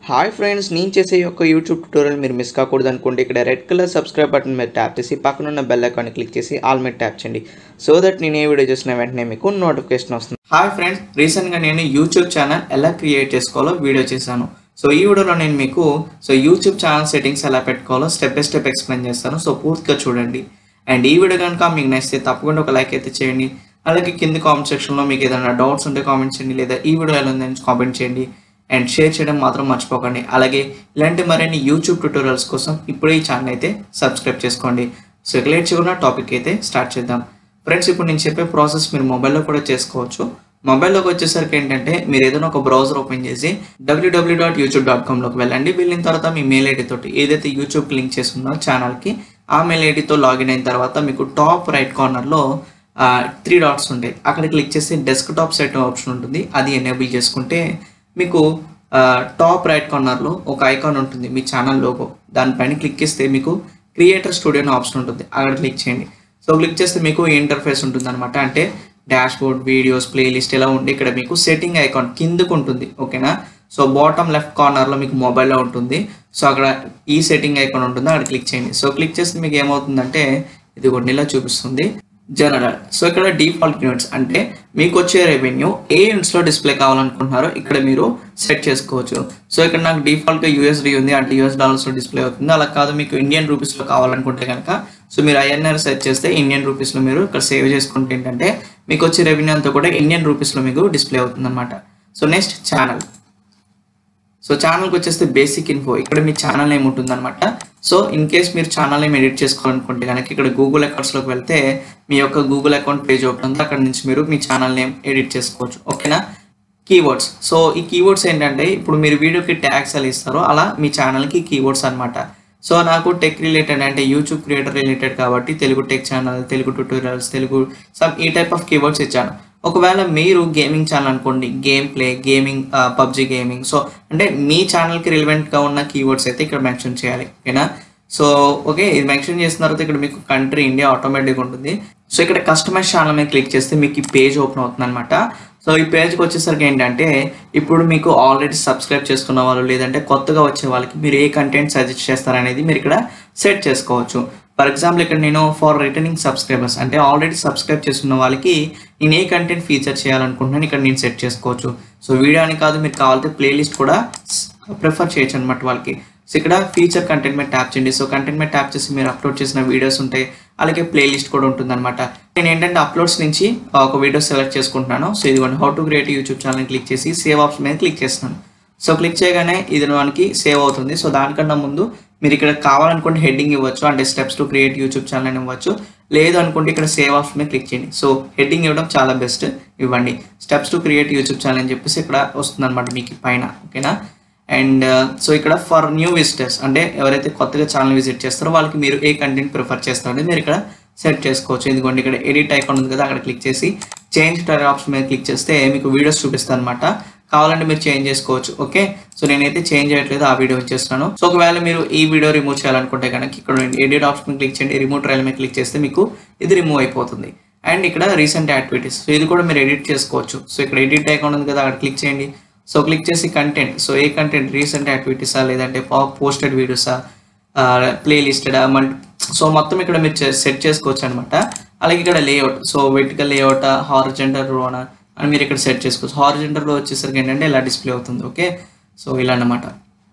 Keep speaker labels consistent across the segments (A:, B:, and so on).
A: hi friends నేను చేసే యొక్క యూట్యూబ్ ట్యూటోరియల్ మీరు మిస్ కాకూడదు అనుకుంటే ఇక్కడ రెడ్ కలర్ సబ్స్క్రైబ్ బటన్ మీద ట్యాప్ చేసి పక్కన ఉన్న బెల్ ఐకాన్ క్లిక్ చేసి ఆల్ మీద ట్యాప్ చేయండి సో దట్ నేను ఏ వీడియో చేసిన వెంటనే మీకు నోటిఫికేషన్ వస్తుంది హాయ్ ఫ్రెండ్స్ రీసెంట్గా నేను యూట్యూబ్ ఛానల్ ఎలా క్రియేట్ చేసుకోవాలో వీడియో చేశాను సో ఈ వీడియోలో నేను మీకు సో యూట్యూబ్ ఛానల్ సెట్టింగ్స్ ఎలా పెట్టుకోవాలో స్టెప్ బై స్టెప్ ఎక్స్ప్లెయిన్ చేస్తాను సో పూర్తిగా చూడండి అండ్ ఈ వీడియో కనుక మీకు నచ్చితే తప్పకుండా ఒక లైక్ అయితే చేయండి అలాగే కింద కామెంట్ సెక్షన్లో మీకు ఏదైనా డౌట్స్ ఉంటే కామెంట్ చేయండి లేదా ఈ వీడియో ఎలా ఉందని కామెంట్ చేయండి అండ్ షేర్ చేయడం మాత్రం మర్చిపోకండి అలాగే ఇలాంటి మరిన్ని యూట్యూబ్ ట్యూటోరియల్స్ కోసం ఇప్పుడే ఈ ఛానల్ అయితే సబ్స్క్రైబ్ చేసుకోండి సో ఇక లేట్ చేయకుండా టాపిక్ అయితే స్టార్ట్ చేద్దాం ఫ్రెండ్స్ ఇప్పుడు నేను చెప్పే ప్రాసెస్ మీరు మొబైల్లో కూడా చేసుకోవచ్చు మొబైల్లోకి వచ్చేసరికి ఏంటంటే మీరు ఏదైనా ఒక బ్రౌజర్ ఓపెన్ చేసి డబ్ల్యూడబ్ల్యూ డాట్ యూట్యూబ్ డాట్ కామ్లోకి వెళ్ళండి వెళ్ళిన తర్వాత మీ మెయిల్ ఐడి తోటి ఏదైతే యూట్యూబ్కి లింక్ చేసి ఉందో ఛానల్కి ఆ మెయిల్ ఐడితో లాగిన్ అయిన తర్వాత మీకు టాప్ రైట్ కార్నర్లో త్రీ డాట్స్ ఉంటాయి అక్కడ క్లిక్ చేసి డెస్క్ టాప్ సెట్ ఆప్షన్ ఉంటుంది అది ఎనేబుల్ చేసుకుంటే మీకు టాప్ రైట్ కార్నర్లో ఒక ఐకాన్ ఉంటుంది మీ ఛానల్ లోగో దానిపైన క్లిక్ చేస్తే మీకు క్రియేటర్ స్టూడియో అనే ఆప్షన్ ఉంటుంది అక్కడ క్లిక్ చేయండి సో క్లిక్ చేస్తే మీకు ఇంటర్ఫేస్ ఉంటుంది అనమాట అంటే డాష్ బోర్డ్ వీడియోస్ ప్లేలిస్ట్ ఇలా ఉండి ఇక్కడ మీకు సెట్టింగ్ ఐకాన్ కిందకు ఉంటుంది ఓకేనా సో బాటమ్ లెఫ్ట్ కార్నర్లో మీకు మొబైల్లో ఉంటుంది సో అక్కడ ఈ సెట్టింగ్ ఐకాన్ ఉంటుంది అక్కడ క్లిక్ చేయండి సో క్లిక్ చేస్తే మీకు ఏమవుతుందంటే ఇది కొన్ని ఇలా చూపిస్తుంది జనరల్ సో ఇక్కడ డిఫాల్ట్ యూనిట్స్ అంటే మీకు వచ్చే రెవెన్యూ ఏ యూనిట్స్లో డిస్ప్లే కావాలనుకుంటున్నారో ఇక్కడ మీరు సెట్ చేసుకోవచ్చు సో ఇక్కడ నాకు డిఫాల్ట్గా యూఎస్డి ఉంది అంటే యూఎస్ డాలర్స్లో డిస్ప్లే అవుతుంది అలా కాదు మీకు ఇండియన్ రూపీస్లో కావాలనుకుంటే కనుక సో మీరు ఐఎన్ఆర్ సెట్ చేస్తే ఇండియన్ రూపీస్లో మీరు ఇక్కడ సేవ్ చేసుకుంటే ఏంటంటే మీకు వచ్చే రెవెన్యూ అంతా కూడా ఇండియన్ రూపీస్లో మీకు డిస్ప్లే అవుతుంది అనమాట సో నెక్స్ట్ ఛానల్ సో ఛానల్కి వచ్చేస్తే బేసిక్ ఇన్ఫో ఇక్కడ మీ ఛానల్ నేమ్ ఉంటుందన్నమాట సో ఇన్ కేస్ మీరు ఛానల్ నేమ్ ఎడిట్ చేసుకోవాలనుకుంటే కనుక ఇక్కడ గూగుల్ అకౌంట్స్లోకి వెళ్తే మీ యొక్క గూగుల్ అకౌంట్ పేజ్ ఓపెన్ ఉంది అక్కడ నుంచి మీరు మీ ఛానల్ నేమ్ ఎడిట్ చేసుకోవచ్చు ఓకేనా కీవర్డ్స్ సో ఈ కీవర్డ్స్ ఏంటంటే ఇప్పుడు మీరు వీడియోకి ట్యాగ్స్ ఎలా ఇస్తారో అలా మీ ఛానల్కి కీవర్డ్స్ అనమాట సో నాకు టెక్ రిలేటెడ్ అంటే యూట్యూబ్ క్రియేటర్ రిలేటెడ్ కాబట్టి Telugu tech channel Telugu tutorials Telugu some ఈ టైప్ ఆఫ్ కీవర్డ్స్ ఇచ్చాను ఒకవేళ మీరు గేమింగ్ ఛానల్ అనుకోండి game play gaming PUBG gaming so అంటే మీ ఛానల్కి రిలవెంట్గా ఉన్న కీవర్డ్స్ అయితే ఇక్కడ మెన్షన్ చేయాలి ఓకేనా సో ఓకే ఇది మెన్షన్ చేసిన తర్వాత ఇక్కడ మీకు కంట్రీ ఇండియా ఆటోమేటిక్గా ఉంటుంది సో ఇక్కడ కస్టమైజ్ ఛానల్ మీద క్లిక్ చేస్తే మీకు ఈ పేజ్ ఓపెన్ అవుతుంది అనమాట సో ఈ పేజ్కి వచ్చేసరికి ఏంటంటే ఇప్పుడు మీకు ఆల్రెడీ సబ్స్క్రైబ్ చేసుకున్న వాళ్ళు లేదంటే కొత్తగా వచ్చే వాళ్ళకి మీరు ఏ కంటెంట్ సజెస్ట్ చేస్తారనేది మీరు ఇక్కడ సెట్ చేసుకోవచ్చు ఫర్ ఎగ్జాంపుల్ ఇక్కడ నేను ఫర్ రిటర్నింగ్ సబ్స్క్రైబర్స్ అంటే ఆల్రెడీ సబ్స్క్రైబ్ చేసుకున్న వాళ్ళకి నేను ఏ కంటెంట్ ఫీచర్ చేయాలనుకుంటున్నాను ఇక్కడ నేను సెట్ చేసుకోవచ్చు సో వీడియో అని కాదు మీరు కావాలంటే ప్లేలిస్ట్ కూడా ప్రిఫర్ చేయొచ్చు అనమాట వాళ్ళకి సో ఇక్కడ ఫీచర్ కంటెంట్ మీద ట్యాప్ చేయండి సో కంటెంట్ మీద ట్యాప్ చేసి మీరు అప్లోడ్ చేసిన వీడియోస్ ఉంటాయి అలాగే ప్లేలిస్ట్ కూడా ఉంటుందన్నమాట నేను ఏంటంటే అప్లోడ్స్ నుంచి ఒక వీడియో సెలెక్ట్ చేసుకుంటున్నాను సో ఇదిగోండి how to create YouTube channel click చేసి సేవ్ ఆప్షన్ మీద క్లిక్ చేస్తున్నాను సో క్లిక్ చేయగానే ఇది మనకి సేవ్ అవుతుంది సో దానికన్నా ముందు మీరు ఇక్కడ కావాలనుకుంటే హెడ్డింగ్ ఇవ్వచ్చు అంటే steps to create YouTube channel అని ఇవ్వచ్చు లేదు అనుకుంటే ఇక్కడ సేవ్ ఆప్షన్ మీద క్లిక్ చేయండి సో హెడ్డింగ్ ఇవ్వడం చాలా బెస్ట్ ఇవ్వండి steps to create YouTube channel అని చెప్పేసి ఇక్కడ వస్తుంది అనమాట మీకు పైన ఓకేనా అండ్ సో ఇక్కడ ఫర్ న్యూ విజిటర్స్ అంటే ఎవరైతే కొత్తగా ఛానల్ విజిట్ చేస్తారో వాళ్ళకి మీరు ఏ కంటెంట్ ప్రిఫర్ చేస్తారో మీరు ఇక్కడ సెట్ చేసుకోవచ్చు ఎందుకంటే ఇక్కడ ఎడిట్ ఐకాన్ ఉంది కదా అక్కడ క్లిక్ చేసి చేంజ్ టైర్ ఆప్షన్ మీద క్లిక్ చేస్తే మీకు వీడియోస్ చూపిస్తాను అనమాట కావాలంటే మీరు చేంజ్ చేసుకోవచ్చు ఓకే సో నేనైతే చేంజ్ చేయట్లేదు ఆ వీడియో ఇచ్చేస్తున్నాను సో ఒకవేళ మీరు ఈ వీడియో రిమూవ్ చేయాలనుకుంటే కనుక ఇక్కడ ఎడిట్ ఆప్షన్ క్లిక్ చేయండి రిమూవ్ ట్రైల్ మీద క్లిక్ చేస్తే మీకు ఇది రిమూవ్ అయిపోతుంది అండ్ ఇక్కడ రీసెంట్ యాక్టివిటీస్ సో ఇది కూడా మీరు ఎడిట్ చేసుకోవచ్చు సో ఇక్కడ ఎడిట్ ఐకాన్ ఉంది కదా అక్కడ క్లిక్ చేయండి సో క్లిక్ చేసి కంటెంట్ సో ఏ కంటెంట్ రీసెంట్ యాక్టివిటీసా లేదంటే పోస్టెడ్ వీడియోసా ప్లేలిస్టెడా మల్టీ సో మొత్తం ఇక్కడ మీరు సెట్ చేసుకోవచ్చు అనమాట అలాగే ఇక్కడ layout so vertical layout horizontal రోనా అని మీరు ఇక్కడ సెట్ చేసుకోవచ్చు హార్జెండర్లో వచ్చేసరికి ఏంటంటే ఇలా డిస్ప్లే అవుతుంది ఓకే సో ఇలా అన్నమాట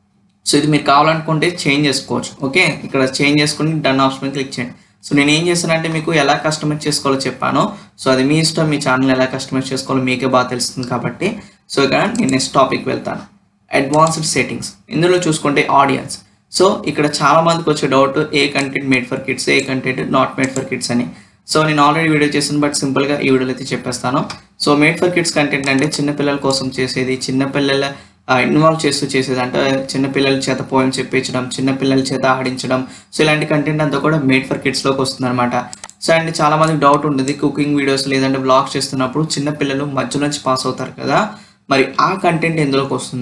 A: సో ఇది మీరు కావాలనుకుంటే చేంజ్ చేసుకోవచ్చు ఓకే ఇక్కడ చేంజ్ చేసుకుని డన్ ఆప్షన్ మీద క్లిక్ చేయండి సో నేను ఏం చేస్తానంటే మీకు ఎలా కస్టమైజ్ చేసుకోవాలో చెప్పాను సో అది మీ ఇష్టం మీ ఛానల్ ఎలా కస్టమైజ్ చేసుకోవాలో మీకే బాగా తెలుస్తుంది కాబట్టి సో ఇక్కడ నేను నెక్స్ట్ టాపిక్ వెళ్తాను అడ్వాన్స్డ్ సెట్టింగ్స్ ఇందులో చూసుకుంటే ఆడియన్స్ సో ఇక్కడ చాలా మందికి వచ్చే డౌట్ ఏ కంటెంట్ మేడ్ ఫర్ కిడ్స్ ఏ content not made for kids అని సో నేను ఆల్రెడీ వీడియో చేసాను బట్ సింపుల్గా ఈ వీడియోలో అయితే చెప్పేస్తాను so made for kids content అంటే చిన్నపిల్లల కోసం చేసేది చిన్నపిల్లల ఇన్వాల్వ్ చేస్తూ చేసేది అంటే చిన్నపిల్లల చేత పోయం చెప్పించడం చిన్నపిల్లల చేత ఆడించడం సో ఇలాంటి కంటెంట్ అంతా కూడా మేడ్ ఫర్ కిడ్స్లోకి వస్తుంది అనమాట సో అండ్ చాలా మందికి డౌట్ ఉంటుంది కుకింగ్ వీడియోస్ లేదంటే బ్లాగ్స్ చేస్తున్నప్పుడు చిన్నపిల్లలు మధ్య నుంచి పాస్ అవుతారు కదా మరి ఆ కంటెంట్ ఎందులోకి వస్తుందని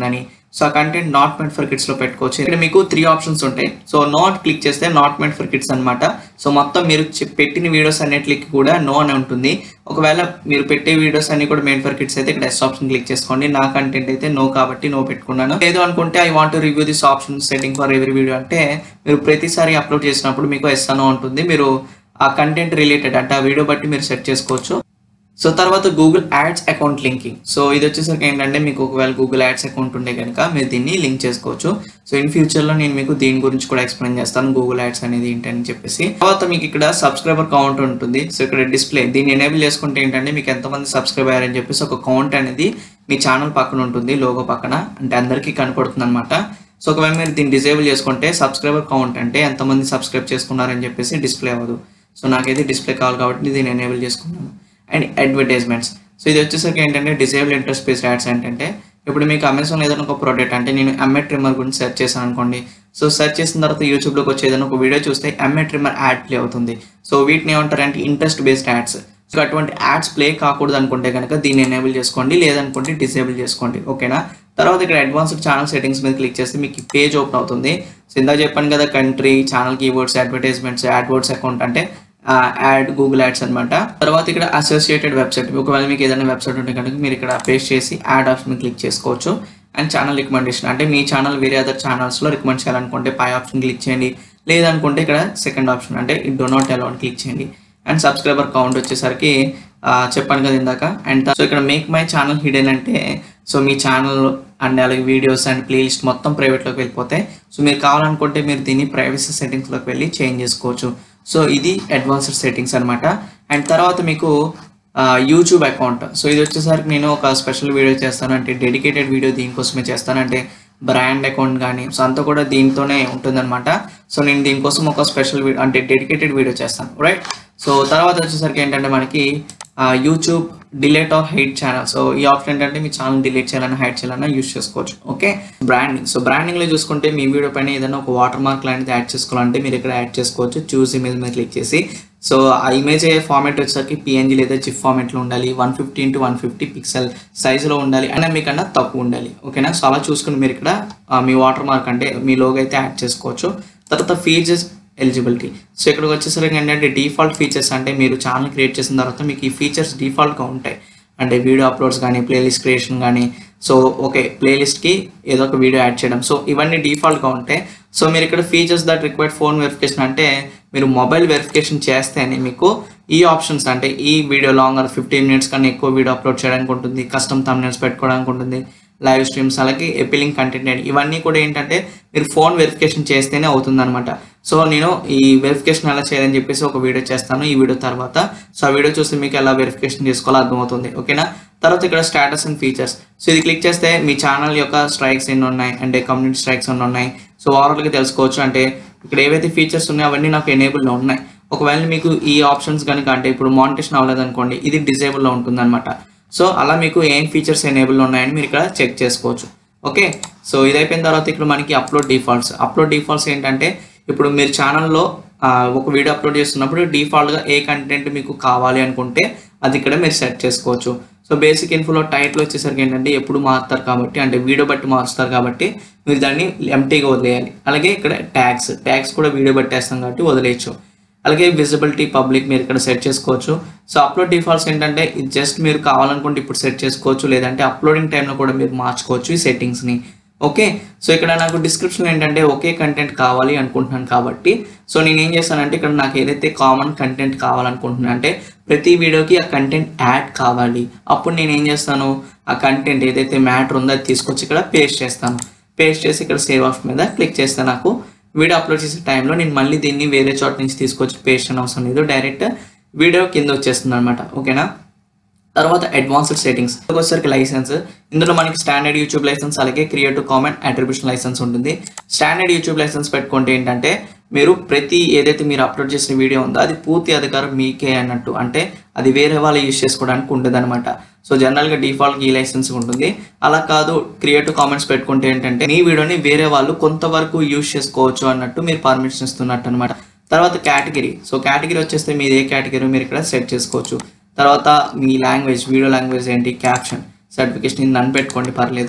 A: సో ఆ content not meant for kids లో పెట్టుకోవచ్చు ఇక్కడ మీకు త్రీ ఆప్షన్స్ ఉంటాయి సో నాట్ క్లిక్ చేస్తే నాట్ మెంట్ ఫర్ కిడ్స్ అనమాట సో మొత్తం మీరు చె- పెట్టిన వీడియోస్ అన్నిటికి కూడా నో అని ఉంటుంది ఒకవేళ మీరు పెట్టే వీడియోస్ అన్ని కూడా మెయిన్ ఫర్ కిడ్స్ అయితే ఇక్కడ ఎస్ ఆప్షన్ క్లిక్ చేసుకోండి నా కంటెంట్ అయితే నో కాబట్టి నో పెట్టుకున్నాను లేదు అనుకుంటే I want review this option setting for every video అంటే మీరు ప్రతిసారి అప్లోడ్ చేసినప్పుడు మీకు ఎస్ అనో ఉంటుంది మీరు ఆ కంటెంట్ రిలేటెడ్ అంటే ఆ వీడియో బట్టి మీరు సెట్ చేసుకోవచ్చు సో తర్వాత Google ads account linking so ఇది వచ్చేసరికి ఏంటంటే మీకు ఒకవేళ గూగుల్ యాడ్స్ అకౌంట్ ఉంటే కనుక మీరు దీన్ని లింక్ చేసుకోవచ్చు సో ఇన్ ఫ్యూచర్లో నేను మీకు దీని గురించి కూడా ఎక్స్ప్లెయిన్ చేస్తాను గూగుల్ యాడ్స్ అనేది ఏంటని చెప్పేసి తర్వాత మీకు ఇక్కడ సబ్స్క్రైబర్ కౌంట్ ఉంటుంది సో ఇక్కడ డిస్ప్లే దీన్ని ఎనేబుల్ చేసుకుంటే ఏంటంటే మీకు ఎంతమంది సబ్స్క్రైబ్ అయ్యారని చెప్పేసి ఒక కౌంట్ అనేది మీ ఛానల్ పక్కన ఉంటుంది లోగో పక్కన అంటే అందరికీ కనపడుతుంది అనమాట సో ఒకవేళ మీరు దీన్ని డిజేబుల్ చేసుకుంటే సబ్స్క్రైబర్ కౌంట్ అంటే ఎంతమంది సబ్స్క్రైబ్ చేసుకున్నారని చెప్పేసి డిస్ప్లే అవ్వదు సో నాకైతే డిస్ప్లే కావాలి కాబట్టి దీన్ని ఎనేబుల్ చేసుకున్నాను అండ్ అడ్వర్టైజ్మెంట్స్ సో ఇది వచ్చేసరికి ఏంటంటే డిజేబుల్ ఇంట్రెస్ట్ బేస్డ్ యాడ్స్ ఏంటంటే ఇప్పుడు మీకు అమెజాన్ ఏదైనా ఒక ప్రోడక్ట్ అంటే నేను ఎంఏ ట్రిమ్మర్ గురించి సెర్చ్ చేశాను అనుకోండి సో సెర్చ్ చేసిన తర్వాత యూట్యూబ్లోకి వచ్చి ఏదైనా ఒక వీడియో చూస్తే ఎంఏ ట్రిమ్మర్ యాడ్ ప్లే అవుతుంది సో వీటిని ఏమంటారు అంటే ఇంట్రెస్ట్ బేస్డ్ యాడ్స్ సో అటువంటి యాడ్స్ ప్లే కాకూడదు అనుకుంటే కనుక దీన్ని ఎనేబుల్ చేసుకోండి లేదనుకుంటే డిసేబుల్ చేసుకోండి ఓకేనా తర్వాత ఇక్కడ అడ్వాన్స్డ్ ఛానల్ సెట్టింగ్స్ మీద క్లిక్ చేస్తే మీకు పేజ్ ఓపెన్ అవుతుంది సో ఇందాక చెప్పాను కదా country channel keywords advertisements AdWords account అంటే యాడ్ గూగుల్ యాడ్స్ అన్నమాట తర్వాత ఇక్కడ అసోసియేటెడ్ వెబ్సైట్ ఒకవేళ మీకు ఏదైనా వెబ్సైట్ ఉంటే కనుక మీరు ఇక్కడ పేస్ట్ చేసి యాడ్ ఆప్షన్ క్లిక్ చేసుకోవచ్చు అండ్ ఛానల్ రికమెండేషన్ అంటే మీ ఛానల్ వేరే అదర్ ఛానల్స్లో రికమెండ్ చేయాలనుకుంటే పై ఆప్షన్ క్లిక్ చేయండి లేదనుకుంటే ఇక్కడ సెకండ్ ఆప్షన్ అంటే ఇట్ డో నాట్ అలౌ అని క్లిక్ చేయండి అండ్ సబ్స్క్రైబర్ కౌంట్ వచ్చేసరికి ఆ, చెప్పాను కదా ఇందాక అండ్ సో ఇక్కడ మేక్ మై ఛానల్ హిడెన్ అంటే సో మీ ఛానల్ అండ్ అలాగే వీడియోస్ అండ్ ప్లేలిస్ట్ మొత్తం ప్రైవేట్లోకి వెళ్ళిపోతాయి సో మీరు కావాలనుకుంటే మీరు దీన్ని ప్రైవసీ సెట్టింగ్స్లోకి వెళ్ళి చేంజ్ చేసుకోవచ్చు సో ఇది అడ్వాన్స్డ్ సెట్టింగ్స్ అనమాట అండ్ తర్వాత మీకు యూట్యూబ్ అకౌంట్ సో ఇది వచ్చేసరికి నేను ఒక స్పెషల్ వీడియో చేస్తాను అంటే డెడికేటెడ్ వీడియో దీనికోసమే చేస్తాను అంటే బ్రాండ్ అకౌంట్ కానీ సో అంతా కూడా దీంతోనే ఉంటుందన్నమాట సో నేను దీనికోసం ఒక స్పెషల్ వీడియో అంటే డెడికేటెడ్ వీడియో చేస్తాను రైట్ సో తర్వాత వచ్చేసరికి ఏంటంటే మనకి YouTube delete or hide channel so ఈ ఆప్షన్ ఏంటంటే మీ ఛానల్ డిలీట్ చేయాలన్నా హైట్ చేయాలన్నా యూస్ చేసుకోవచ్చు ఓకే బ్రాండింగ్ సో బ్రాండింగ్లో చూసుకుంటే మీ వీడియో పైన ఏదైనా ఒక వాటర్ మార్క్ లాంటిది యాడ్ చేసుకోవాలంటే మీరు ఇక్కడ యాడ్ చేసుకోవచ్చు చూస్ ఇమేజ్ మీద క్లిక్ చేసి సో ఆ ఇమేజ్ ఫార్మాట్ వచ్చేసరికి పిఎన్జీ లేదా జిప్ ఫార్మాట్లో ఉండాలి one fifty into one fifty pixel సైజులో ఉండాలి అయినా మీకన్నా తక్కువ ఉండాలి ఓకేనా సో అలా చూసుకుని మీరు ఇక్కడ ఆ, మీ వాటర్ మార్క్ అంటే మీ లోగో అయితే యాడ్ చేసుకోవచ్చు తర్వాత ఫీచర్స్ ఎలిజిబిలిటీ సో ఇక్కడికి వచ్చేసరికి ఏంటంటే డిఫాల్ట్ ఫీచర్స్ అంటే మీరు ఛానల్ క్రియేట్ చేసిన తర్వాత మీకు ఈ ఫీచర్స్ డిఫాల్ట్గా ఉంటాయి అంటే వీడియో అప్లోడ్స్ కానీ ప్లేలిస్ట్ క్రియేషన్ కానీ సో ఓకే ప్లేలిస్ట్కి ఏదో ఒక వీడియో యాడ్ చేయడం సో ఇవన్నీ డిఫాల్ట్గా ఉంటాయి సో మీరు ఇక్కడ features that required phone verification అంటే మీరు మొబైల్ వెరిఫికేషన్ చేస్తేనే మీకు ఈ ఆప్షన్స్ అంటే ఈ వీడియో లాంగర్ ఫిఫ్టీన్ మినిట్స్ కన్నా ఎక్కువ వీడియో అప్లోడ్ చేయడానికి ఉంటుంది కస్టమ్ తమ్నెల్స్ పెట్టుకోవడానికి ఉంటుంది లైవ్ స్ట్రీమ్స్ అలాగే ఎపిలింగ్ కంటెంట్ ఇవన్నీ కూడా ఏంటంటే మీరు ఫోన్ వెరిఫికేషన్ చేస్తేనే అవుతుందన్నమాట సో నేను ఈ వెరిఫికేషన్ ఎలా చేయాలని చెప్పేసి ఒక వీడియో చేస్తాను ఈ వీడియో తర్వాత సో ఆ వీడియో చూస్తే మీకు ఎలా వెరిఫికేషన్ చేసుకోవాలో అర్థమవుతుంది ఓకేనా తర్వాత ఇక్కడ స్టేటస్ అండ్ ఫీచర్స్ సో ఇది క్లిక్ చేస్తే మీ ఛానల్ యొక్క స్ట్రైక్స్ ఎన్ని ఉన్నాయి అంటే కమ్యూనిటీ స్ట్రైక్స్ ఎన్ని ఉన్నాయి సో ఓవరాల్గా తెలుసుకోవచ్చు అంటే ఇక్కడ ఏవైతే ఫీచర్స్ ఉన్నాయో అవన్నీ నాకు ఎనేబుల్లో ఉన్నాయి ఒకవేళ మీకు ఈ ఆప్షన్స్ కనుక అంటే ఇప్పుడు మానిటేషన్ అవ్వలేదు అనుకోండి ఇది డిజేబుల్లో ఉంటుందన్నమాట సో అలా మీకు ఏం ఫీచర్స్ ఎనేబుల్ ఉన్నాయని మీరు ఇక్కడ చెక్ చేసుకోవచ్చు ఓకే సో ఇది అయిపోయిన తర్వాత ఇక్కడ మనకి అప్లోడ్ డిఫాల్ట్స్ అప్లోడ్ డిఫాల్ట్స్ ఏంటంటే ఇప్పుడు మీరు ఛానల్లో ఒక వీడియో అప్లోడ్ చేస్తున్నప్పుడు డిఫాల్ట్గా ఏ కంటెంట్ మీకు కావాలి అనుకుంటే అది ఇక్కడ మీరు సెట్ చేసుకోవచ్చు సో బేసిక్ ఇన్ఫోలో టైటిల్ వచ్చేసరికి ఏంటంటే ఎప్పుడు మారుతారు కాబట్టి అంటే వీడియో బట్టి మారుస్తారు కాబట్టి మీరు దాన్ని ఎంటీగా వదిలేయాలి అలాగే ఇక్కడ ట్యాగ్స్ ట్యాగ్స్ కూడా వీడియో బట్టి వేస్తాం కాబట్టి వదిలేయచ్చు అలాగే విజిబిలిటీ పబ్లిక్ మీరు ఇక్కడ సెట్ చేసుకోవచ్చు సో అప్లోడ్ డిఫాల్ట్స్ ఏంటంటే ఇది జస్ట్ మీరు కావాలనుకుంటే ఇప్పుడు సెట్ చేసుకోవచ్చు లేదంటే అప్లోడింగ్ టైంలో కూడా మీరు మార్చుకోవచ్చు ఈ సెట్టింగ్స్ని ఓకే సో ఇక్కడ నాకు డిస్క్రిప్షన్ ఏంటంటే ఒకే కంటెంట్ కావాలి అనుకుంటున్నాను కాబట్టి సో నేను ఏం చేస్తానంటే ఇక్కడ నాకు ఏదైతే కామన్ కంటెంట్ కావాలనుకుంటున్నాను అంటే ప్రతి వీడియోకి ఆ కంటెంట్ యాడ్ కావాలి అప్పుడు నేను ఏం చేస్తాను ఆ కంటెంట్ ఏదైతే మ్యాటర్ ఉందో అది తీసుకొచ్చి ఇక్కడ పేస్ట్ చేస్తాను పేస్ట్ చేసి ఇక్కడ సేవ్ ఆఫ్ మీద క్లిక్ చేస్తే నాకు వీడియో అప్లోడ్ చేసే టైంలో నేను మళ్ళీ దీన్ని వేరే చోట నుంచి తీసుకొచ్చి పేస్ట్ అని అవసరం లేదు డైరెక్ట్ వీడియో కింద వచ్చేస్తుంది అనమాట ఓకేనా తర్వాత అడ్వాన్స్డ్ సెట్టింగ్స్ వచ్చేసరికి లైసెన్స్ ఇందులో మనకి స్టాండర్డ్ యూట్యూబ్ లైసెన్స్ అలాగే క్రియేటివ్ కామెంట్ అట్రిబ్యూషన్ లైసెన్స్ ఉంటుంది స్టాండర్డ్ యూట్యూబ్ లైసెన్స్ పెట్టుకుంటే ఏంటంటే మీరు ప్రతి ఏదైతే మీరు అప్లోడ్ చేసిన వీడియో ఉందో అది పూర్తి అధికారం మీకే అన్నట్టు అంటే అది వేరే వాళ్ళు యూజ్ చేసుకోవడానికి ఉంటుంది అనమాట సో జనరల్గా డిఫాల్ట్ ఈ లైసెన్స్ ఉంటుంది అలా కాదు క్రియేటివ్ కామెంట్స్ పెట్టుకుంటే ఏంటంటే మీ వీడియోని వేరే వాళ్ళు కొంతవరకు యూజ్ చేసుకోవచ్చు అన్నట్టు మీరు పర్మిషన్ ఇస్తున్నట్టు అనమాట తర్వాత కేటగిరీ సో కేటగిరీ వచ్చేస్తే మీరు ఏ కేటగిరీ మీరు ఇక్కడ సెట్ చేసుకోవచ్చు తర్వాత మీ లాంగ్వేజ్ వీడియో లాంగ్వేజ్ ఏంటి క్యాప్షన్ సర్టిఫికేషన్ ఇది నన్ను పెట్టుకోండి పర్లేదు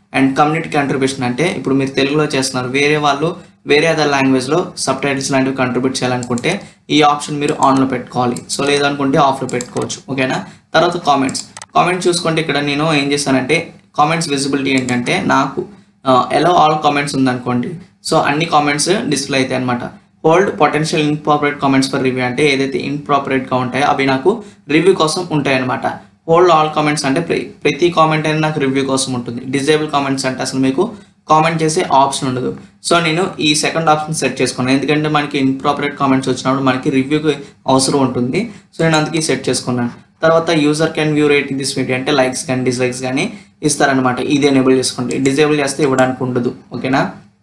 A: అండ్ కమ్యూనిటీ కంట్రిబ్యూషన్ అంటే ఇప్పుడు మీరు తెలుగులో చేస్తున్నారు వేరే వాళ్ళు వేరే అదర్ లాంగ్వేజ్లో సబ్ టైటిల్స్ లాంటివి కంట్రిబ్యూట్ చేయాలనుకుంటే ఈ ఆప్షన్ మీరు ఆన్లో పెట్టుకోవాలి సో లేదనుకుంటే ఆఫ్లో పెట్టుకోవచ్చు ఓకేనా తర్వాత కామెంట్స్ కామెంట్ చూసుకుంటే ఇక్కడ నేను ఏం చేశానంటే కామెంట్స్ విజిబిలిటీ ఏంటంటే నాకు ఎలా ఆల్ కామెంట్స్ ఉందనుకోండి సో అన్ని కామెంట్స్ డిస్ప్లే అవుతాయి అనమాట hold potential inappropriate comments for review అంటే ఏదైతే ఇన్ప్రాపరేట్గా ఉంటాయో అవి నాకు రివ్యూ కోసం ఉంటాయి అనమాట హోల్డ్ ఆల్ కామెంట్స్ అంటే ప్ర- ప్రతి కామెంట్ అయినా నాకు రివ్యూ కోసం ఉంటుంది డిజేబుల్ కామెంట్స్ అంటే అసలు మీకు కామెంట్ చేసే ఆప్షన్ ఉండదు సో నేను ఈ సెకండ్ ఆప్షన్ సెట్ చేసుకున్నాను ఎందుకంటే మనకి ఇన్ప్రాపరేట్ కామెంట్స్ వచ్చినప్పుడు మనకి రివ్యూకి అవసరం ఉంటుంది సో నేను అందుకే సెట్ చేసుకున్నాను తర్వాత user can view rating this video అంటే లైక్స్ కానీ డిస్లైక్స్ కానీ ఇస్తారనమాట ఇది ఎనేబుల్ చేసుకోండి డిజేబుల్ చేస్తే ఇవ్వడానికి ఉండదు ఓకేనా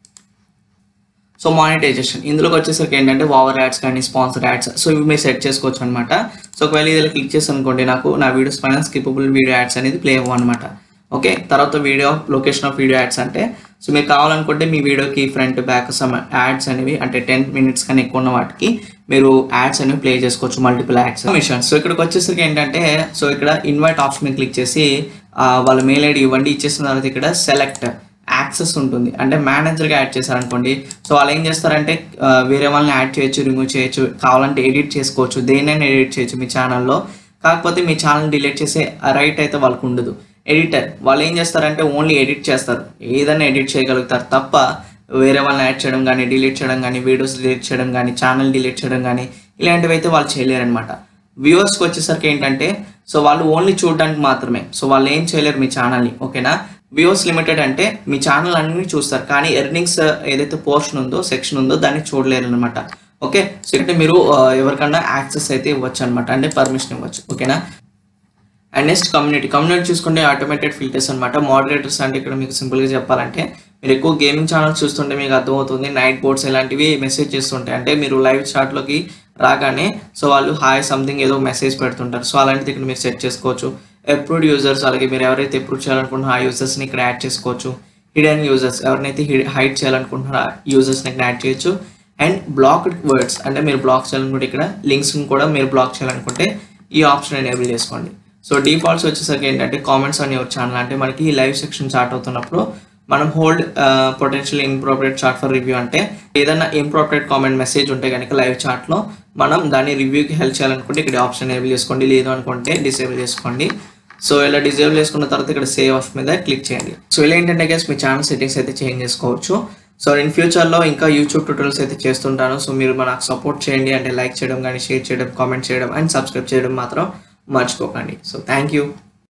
A: సో మానిటైజేషన్ ఇందులోకి వచ్చేసరికి ఏంటంటే ఓవర్ యాడ్స్ కానీ స్పాన్సర్ యాడ్స్ సో ఇవి మీరు సెట్ చేసుకోవచ్చు అనమాట సో ఒకవేళ ఇది క్లిక్ చేసి అనుకోండి నాకు నా వీడియోస్ పైన స్కిపబుల్ వీడియో యాడ్స్ అనేది ప్లే అవ్వ అనమాట ఓకే తర్వాత video location of video ads అంటే సో మీరు కావాలనుకుంటే మీ వీడియోకి ఫ్రంట్ బ్యాక్ సమ్ యాడ్స్ అనేవి అంటే టెన్ మినిట్స్ కానీ ఎక్కువ ఉన్న వాటికి మీరు యాడ్స్ అనేవి ప్లే చేసుకోవచ్చు మల్టిపుల్ యాడ్స్ మిషన్ సో ఇక్కడికి వచ్చేసరికి ఏంటంటే సో ఇక్కడ ఇన్వైట్ ఆప్షన్ మీద క్లిక్ చేసి ఆ, వాళ్ళ మెయిల్ ఐడి ఇవ్వండి ఇచ్చేసిన తర్వాత ఇక్కడ సెలెక్ట్ యాక్సెస్ ఉంటుంది అంటే మేనేజర్గా యాడ్ చేశారనుకోండి సో వాళ్ళు ఏం చేస్తారంటే ఆ, వేరే వాళ్ళని యాడ్ చేయొచ్చు రిమూవ్ చేయొచ్చు కావాలంటే ఎడిట్ చేసుకోవచ్చు దేనైనా ఎడిట్ చేయొచ్చు మీ ఛానల్లో కాకపోతే మీ ఛానల్ డిలీట్ చేసే రైట్ అయితే వాళ్ళకు ఉండదు ఎడిటర్ వాళ్ళు ఏం చేస్తారంటే ఓన్లీ ఎడిట్ చేస్తారు ఏదైనా ఎడిట్ చేయగలుగుతారు తప్ప వేరే వాళ్ళని యాడ్ చేయడం కానీ డిలీట్ చేయడం కానీ వీడియోస్ డిలీట్ చేయడం కానీ ఛానల్ డిలీట్ చేయడం కానీ ఇలాంటివి అయితే వాళ్ళు చేయలేరనమాట వ్యూవర్స్కి వచ్చేసరికి ఏంటంటే సో వాళ్ళు ఓన్లీ చూడడానికి మాత్రమే సో వాళ్ళు ఏం చేయలేరు మీ ఛానల్ని ఓకేనా వ్యూవర్స్ లిమిటెడ్ అంటే మీ ఛానల్ అన్ని చూస్తారు కానీ ఎర్నింగ్స్ ఏదైతే పోర్షన్ ఉందో సెక్షన్ ఉందో దాన్ని చూడలేరు అనమాట ఓకే సో అంటే మీరు ఆ, ఎవరికన్నా యాక్సెస్ అయితే ఇవ్వచ్చు అనమాట అంటే పర్మిషన్ ఇవ్వచ్చు ఓకేనా అండ్ నెక్స్ట్ కమ్యూనిటీ కమ్యూనిటీ చూసుకుంటే ఆటోమేటెడ్ ఫిల్టర్స్ అనమాట మోడరేటర్స్ అంటే ఇక్కడ మీకు సింపుల్గా చెప్పాలంటే మీరు ఎక్కువ గేమింగ్ ఛానల్స్ చూస్తుంటే మీకు అర్థమవుతుంది నైట్ బోర్డ్స్ ఇలాంటివి మెసేజ్ చేస్తుంటాయి అంటే మీరు లైవ్ చాట్లోకి రాగానే సో వాళ్ళు హాయ్ సంథింగ్ ఏదో మెసేజ్ పెడుతుంటారు సో అలాంటిది ఇక్కడ మీరు సెట్ చేసుకోవచ్చు అప్రూవ్డ్ యూజర్స్ అలాగే మీరు ఎవరైతే అప్రూవ్ చేయాలనుకుంటున్నారో ఆ యూజర్స్ని ఇక్కడ యాడ్ చేసుకోవచ్చు హిడెన్ యూజర్స్ ఎవరినైతే హైడ్ చేయాలనుకుంటున్నారో ఆ యూజర్స్ని ఇక్కడ యాడ్ చేయొచ్చు అండ్ బ్లాక్డ్ వర్డ్స్ అంటే మీరు బ్లాక్ చేయాలనుకుంటే ఇక్కడ లింక్స్ని కూడా మీరు బ్లాక్ చేయాలనుకుంటే ఈ ఆప్షన్ ఎనేబుల్ చేసుకోండి సో డిఫాల్ట్స్ వచ్చేసరికి ఏంటంటే కామెంట్స్ ఆన్ యువర్ ఛానల్ అంటే మనకి ఈ లైవ్ సెక్షన్ చార్ట్ అవుతున్నప్పుడు మనం hold potential inappropriate chat for review అంటే ఏదైనా ఇంప్రాపరేట్ కామెంట్ మెసేజ్ ఉంటే కనుక లైవ్ చార్ట్లో మనం దాన్ని రివ్యూకి హెల్ప్ చేయాలనుకుంటే ఇక్కడ ఆప్షన్ ఎనేబుల్ చేసుకోండి లేదు అనుకుంటే డిసేబుల్ చేసుకోండి సో ఇలా డిజేబుల్ చేసుకున్న తర్వాత ఇక్కడ సేవ్ ఆఫ్ మీద క్లిక్ చేయండి సో ఇలా ఏంటంటే గైస్ మీ ఛానల్ సెట్టింగ్స్ అయితే చేంజ్ చేసుకోవచ్చు సో నేను ఫ్యూచర్లో ఇంకా యూట్యూబ్ ట్యూటోరియల్స్ అయితే చేస్తుంటాను సో మీరు మనకు సపోర్ట్ చేయండి అంటే లైక్ చేయడం కానీ షేర్ చేయడం కామెంట్ చేయడం అండ్ సబ్స్క్రైబ్ చేయడం మాత్రం మర్చిపోకండి సో థ్యాంక్ యూ